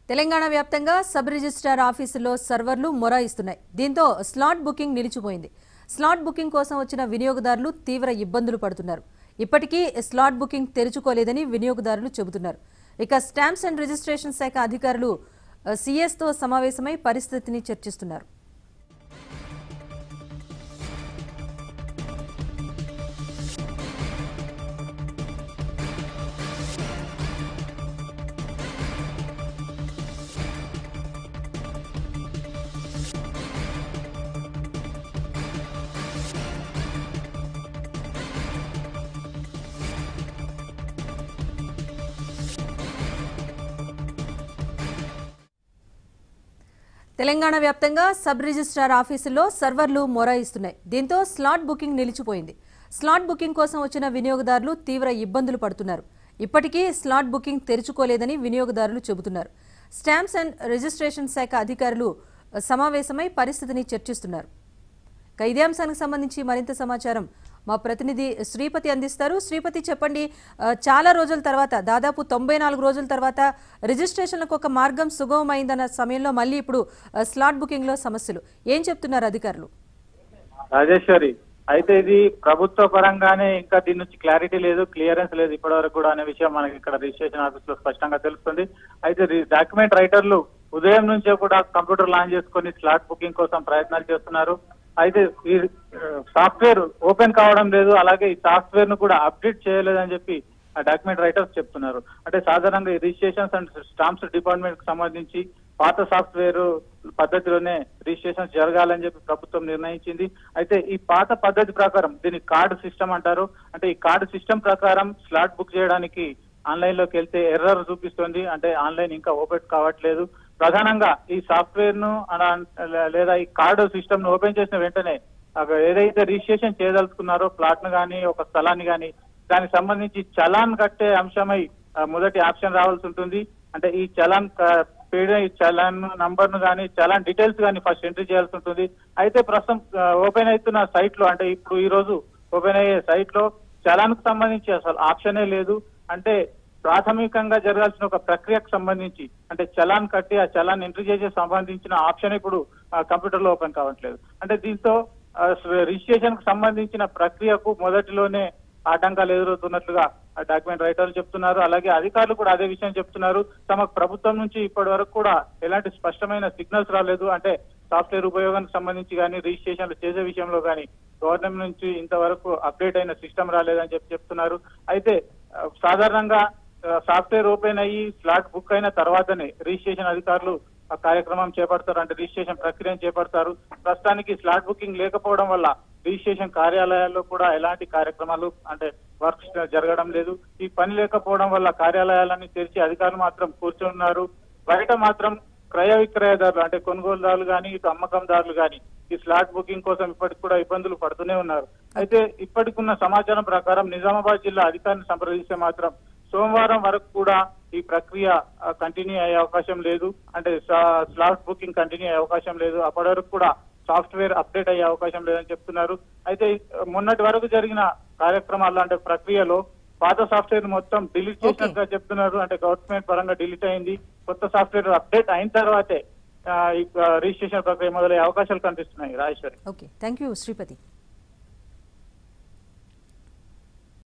తెలంగాణ వ్యాప్తంగా sub registrar ఆఫీసుల్లో సర్వర్లు మొరాయిస్తున్నాయి దీంతో స్లాట్ బుకింగ్ నిలిచిపోయింది స్లాట్ బుకింగ్ కోసం వచ్చిన వినియోగదారులు తీవ్ర ఇబ్బందులు పడుతున్నారు ఇప్పటికీ స్లాట్ బుకింగ్ తెరుచుకోలేదని వినియోగదారులు చెబుతున్నారు ఇక స్టాంప్స్ అండ్ రిజిస్ట్రేషన్ శాఖ అధికారులు సీఎస్తో సమావేశమై పరిస్థితిని చర్చిస్తున్నారు తెలంగాణ వ్యాప్తంగా సబ్ రిజిస్ట్రార్ ఆఫీసుల్లో సర్వర్లు మొరాయిస్తున్నాయి దీంతో స్లాట్ బుకింగ్ నిలిచిపోయింది స్లాట్ బుకింగ్ కోసం వచ్చిన వినియోగదారులు తీవ్ర ఇబ్బందులు పడుతున్నారు ఇప్పటికీ స్లాట్ బుకింగ్ తెరుచుకోలేదని వినియోగదారులు చెబుతున్నారు స్టాంప్స్ అండ్ రిజిస్ట్రేషన్ శాఖ అధికారులు సమావేశమై పరిస్థితిని చర్చిస్తున్నారు ఇక ఇదే అంశానికి సంబంధించి మరింత సమాచారం మా ప్రతినిధి శ్రీపతి అందిస్తారు శ్రీపతి చెప్పండి ఆ, చాలా రోజుల తర్వాత దాదాపు తొంభై నాలుగు రోజుల తర్వాత రిజిస్ట్రేషన్లకు ఒక మార్గం సుగమమైందన్న సమయంలో మళ్ళీ ఇప్పుడు ఆ, స్లాట్ బుకింగ్లో సమస్యలు ఏం చెప్తున్నారు అధికారులు రాజేశ్వరి అయితే ఇది ప్రభుత్వ పరంగానే ఇంకా దీని నుంచి క్లారిటీ లేదు క్లియరెన్స్ లేదు ఇప్పటివరకు కూడా అనే విషయం మనకి ఇక్కడ రిజిస్ట్రేషన్ ఆఫీస్ లో స్పష్టంగా తెలుస్తుంది అయితే డాక్యుమెంట్ రైటర్లు ఉదయం నుంచే కూడా కంప్యూటర్ లాంచ్ చేసుకొని స్లాట్ బుకింగ్ కోసం ప్రయత్నాలు చేస్తున్నారు అయితే ఈ సాఫ్ట్వేర్ ఓపెన్ కావడం లేదు అలాగే ఈ సాఫ్ట్వేర్ ను కూడా అప్డేట్ చేయలేదని చెప్పి ఆ డాక్యుమెంట్ రైటర్స్ చెప్తున్నారు అంటే సాధారణంగా ఈ రిజిస్ట్రేషన్స్ అండ్ స్టాంప్స్ డిపార్ట్మెంట్ కి సంబంధించి పాత సాఫ్ట్వేర్ పద్ధతిలోనే రిజిస్ట్రేషన్ జరగాలని చెప్పి ప్రభుత్వం నిర్ణయించింది అయితే ఈ పాత పద్ధతి ప్రకారం దీన్ని కార్డు సిస్టమ్ అంటారు అంటే ఈ కార్డు సిస్టమ్ ప్రకారం స్లాట్ బుక్ చేయడానికి ఆన్లైన్ లోకి వెళ్తే ఎర్రర్ చూపిస్తుంది అంటే ఆన్లైన్ ఇంకా ఓపెన్ కావట్లేదు ప్రధానంగా ఈ సాఫ్ట్వేర్ ను అలా- లేదా ఈ కార్డు సిస్టమ్ ను ఓపెన్ చేసిన వెంటనే అక్కడ ఏదైతే రిజిస్ట్రేషన్ చేయదలుచుకున్నారో ప్లాట్ ను కానీ ఒక స్థలాన్ని కానీ దానికి సంబంధించి చలాన్ కట్టే అంశమై ఆ, మొదటి ఆప్షన్ రావాల్సి ఉంటుంది అంటే ఈ చలాన్ క- పేడ ఈ చలాన్ నంబర్ ను కానీ చలాన్ డీటెయిల్స్ కానీ ఫస్ట్ ఎంట్రీ చేయాల్సి ఉంటుంది అయితే ప్రస్తుతం ఓపెన్ అవుతున్న సైట్ లో అంటే ఇప్పుడు ఈ రోజు ఓపెన్ అయ్యే సైట్ లో చలాన్ కు సంబంధించి అసలు ఆప్షనే లేదు అంటే ప్రాథమికంగా జరగాల్సిన ఒక ప్రక్రియకు సంబంధించి అంటే చలాన్ కట్టి ఆ చలాన్ ఎంట్రీ చేసే సంబంధించిన ఆప్షన్ ఇప్పుడు కంప్యూటర్ లో ఓపెన్ కావట్లేదు అంటే దీంతో రిజిస్ట్రేషన్ కు సంబంధించిన ప్రక్రియకు మొదటిలోనే ఆటంకాలు ఎదురవుతున్నట్లుగా ఆ డాక్యుమెంట్ రైటర్లు చెప్తున్నారు అలాగే అధికారులు కూడా అదే విషయం చెప్తున్నారు తమకు ప్రభుత్వం నుంచి ఇప్పటి వరకు కూడా ఎలాంటి స్పష్టమైన సిగ్నల్స్ రాలేదు అంటే సాఫ్ట్వేర్ ఉపయోగానికి సంబంధించి కానీ రిజిస్ట్రేషన్లు చేసే విషయంలో కానీ గవర్నమెంట్ నుంచి ఇంతవరకు అప్డేట్ అయిన సిస్టమ్ రాలేదని చెప్పి చెప్తున్నారు అయితే ఆ, సాధారణంగా ఆ, సాఫ్ట్వేర్ ఓపెన్ అయ్యి స్లాట్ బుక్ అయిన తర్వాతనే రిజిస్ట్రేషన్ అధికారులు ఆ కార్యక్రమం చేపడతారు అంటే రిజిస్ట్రేషన్ ప్రక్రియను చేపడతారు ప్రస్తుతానికి స్లాట్ బుకింగ్ లేకపోవడం వల్ల రిజిస్ట్రేషన్ కార్యాలయాల్లో కూడా ఎలాంటి కార్యక్రమాలు అంటే వర్క్స్ జరగడం లేదు ఈ పని లేకపోవడం వల్ల కార్యాలయాలన్నీ తెరిచి అధికారులు మాత్రం కూర్చున్నారు బయట మాత్రం క్రయ విక్రయదారులు అంటే కొనుగోలుదారులు కానీ ఇటు అమ్మకందారులు కానీ ఈ స్లాట్ బుకింగ్ కోసం ఇప్పటికి కూడా ఇబ్బందులు పడుతూనే ఉన్నారు అయితే ఇప్పటికున్న సమాచారం ప్రకారం నిజామాబాద్ జిల్లా అధికారిని సంప్రదిస్తే మాత్రం సోమవారం వరకు కూడా ఈ ప్రక్రియ కంటిన్యూ అయ్యే అవకాశం లేదు అంటే సా- స్లాట్ బుకింగ్ కంటిన్యూ అయ్యే అవకాశం లేదు అప్పటి వరకు కూడా సాఫ్ట్వేర్ అప్డేట్ అయ్యే అవకాశం లేదని చెప్తున్నారు అయితే మొన్నటి వరకు జరిగిన కార్యక్రమాల్లో అంటే ప్రక్రియలో పాత సాఫ్ట్వేర్ మొత్తం డిలీట్ చేసినట్టుగా చెప్తున్నారు అంటే గవర్నమెంట్ పరంగా డిలీట్ అయింది కొత్త సాఫ్ట్వేర్ అప్డేట్ అయిన తర్వాతే ఆ, ఈ రిజిస్ట్రేషన్ ప్రక్రియ మొదలయ్యే అవకాశాలు కనిపిస్తున్నాయి Rajeshwari okay thank you Sripati